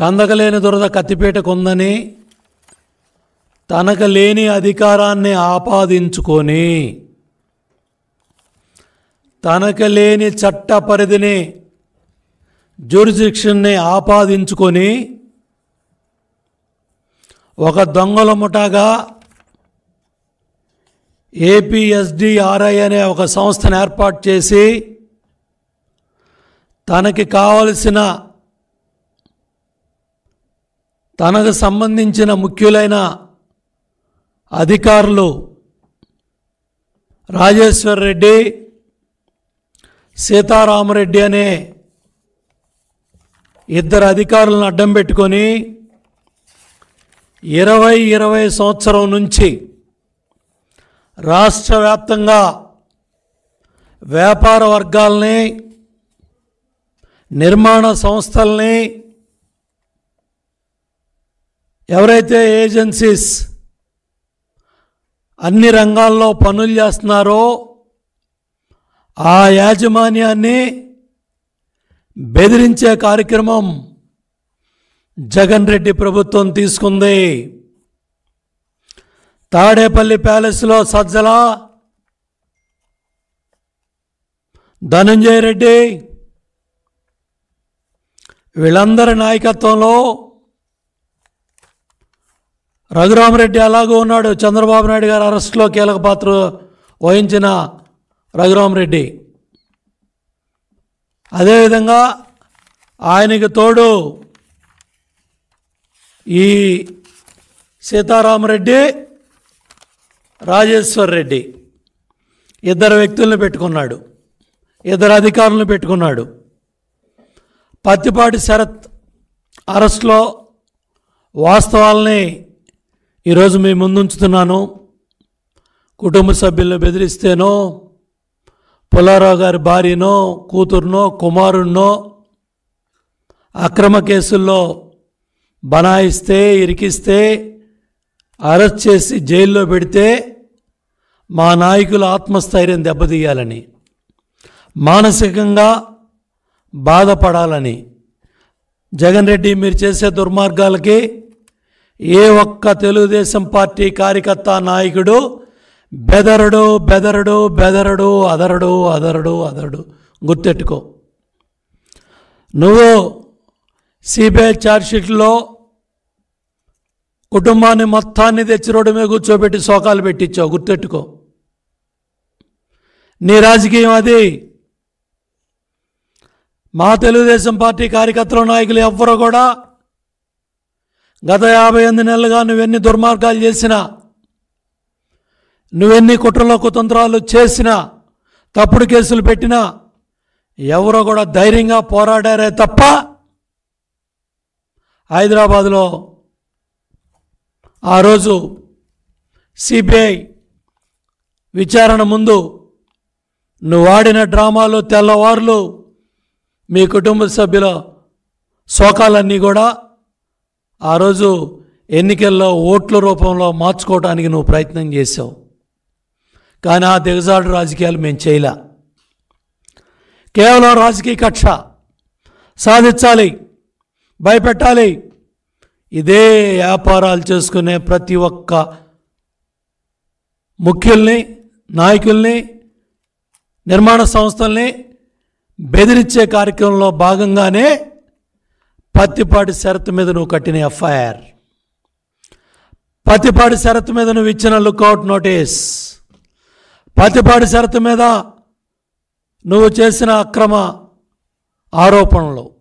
కందకలేని దురద కత్తిపేటకుందని తనకు లేని అధికారాన్ని ఆపాదించుకొని తనకు లేని చట్ట పరిధిని జ్యూరిడిక్షన్ని ఆపాదించుకొని ఒక దొంగల ముఠాగా ఏపీఎస్డిఆర్ఐ అనే ఒక సంస్థను ఏర్పాటు చేసి తనకి కావలసిన తనకు సంబంధించిన ముఖ్యులైన అధికారులు రాజేశ్వర్ రెడ్డి సీతారామరెడ్డి అనే ఇద్దరు అధికారులను అడ్డం పెట్టుకొని ఇరవై ఇరవై సంవత్సరం నుంచి రాష్ట్ర వ్యాప్తంగా వ్యాపార వర్గాల్ని నిర్మాణ సంస్థల్ని ఎవరైతే ఏజెన్సీస్ అన్ని రంగాల్లో పనులు చేస్తున్నారో ఆ యాజమాన్యాన్ని బెదిరించే కార్యక్రమం జగన్ రెడ్డి ప్రభుత్వం తీసుకుంది తాడేపల్లి ప్యాలెస్లో సజ్జల ధనంజయ రెడ్డి వీళ్ళందరి నాయకత్వంలో రఘురామరెడ్డి అలాగూ ఉన్నాడు చంద్రబాబు నాయుడు గారు అరెస్ట్లో కీలక పాత్ర వహించిన రఘురామరెడ్డి అదేవిధంగా ఆయనకి తోడు ఈ సీతారామరెడ్డి రాజేశ్వర్ రెడ్డి ఇద్దరు వ్యక్తులను పెట్టుకున్నాడు ఇద్దరు అధికారులను పెట్టుకున్నాడు పత్తిపాటి శరత్ అరెస్ట్లో వాస్తవాల్ని ఈరోజు మీ ముందుంచుతున్నాను కుటుంబ సభ్యులను బెదిరిస్తేనో పుల్లారావు గారి భార్యనో కూతురునో కుమారుణ్ణో అక్రమ కేసుల్లో బనాయిస్తే ఇరికిస్తే అరెస్ట్ చేసి జైల్లో పెడితే మా నాయకుల ఆత్మస్థైర్యం దెబ్బతీయాలని మానసికంగా బాధపడాలని జగన్ రెడ్డి మీరు చేసే దుర్మార్గాలకి ఏ ఒక్క తెలుగుదేశం పార్టీ కార్యకర్త నాయకుడు బెదరడు బెదరడు బెదరడు అదరడు అదరడు అదరడు గుర్తెట్టుకో నువ్వు సిబిఐ ఛార్జ్షీట్లో కుటుంబాన్ని మొత్తాన్ని తెచ్చి రోడ్డు మీద కూర్చోబెట్టి శోకాలు పెట్టించావు గుర్తెట్టుకో నీ రాజకీయం అది మా తెలుగుదేశం పార్టీ కార్యకర్తల నాయకులు ఎవ్వరూ కూడా గత యాభై ఎనిమిది నెలలుగా నువ్వెన్ని దుర్మార్గాలు చేసినా నువ్వెన్ని కుట్రలో కుతంత్రాలు చేసినా తప్పుడు కేసులు పెట్టినా ఎవరో కూడా ధైర్యంగా పోరాడారే తప్ప హైదరాబాదులో ఆ రోజు సిబిఐ విచారణ ముందు నువ్వు ఆడిన డ్రామాలు తెల్లవారులు మీ కుటుంబ సభ్యుల శోకాలన్నీ కూడా ఆ రోజు ఎన్నికల్లో ఓట్ల రూపంలో మార్చుకోవడానికి నువ్వు ప్రయత్నం చేసావు కానీ ఆ దిగజాడు రాజకీయాలు మేము చేయలే కేవలం రాజకీయ కక్ష సాధించాలి భయపెట్టాలి ఇదే వ్యాపారాలు చేసుకునే ప్రతి ఒక్క ముఖ్యుల్ని నాయకుల్ని నిర్మాణ సంస్థల్ని బెదిరించే కార్యక్రమంలో భాగంగానే పత్తిపాటి షరతు మీద నువ్వు కట్టిన ఎఫ్ఐఆర్ పత్తిపాటి షరతు మీద నువ్వు ఇచ్చిన లుక్అవుట్ నోటీస్ పత్తిపాటి షరతు మీద నువ్వు చేసిన అక్రమ ఆరోపణలు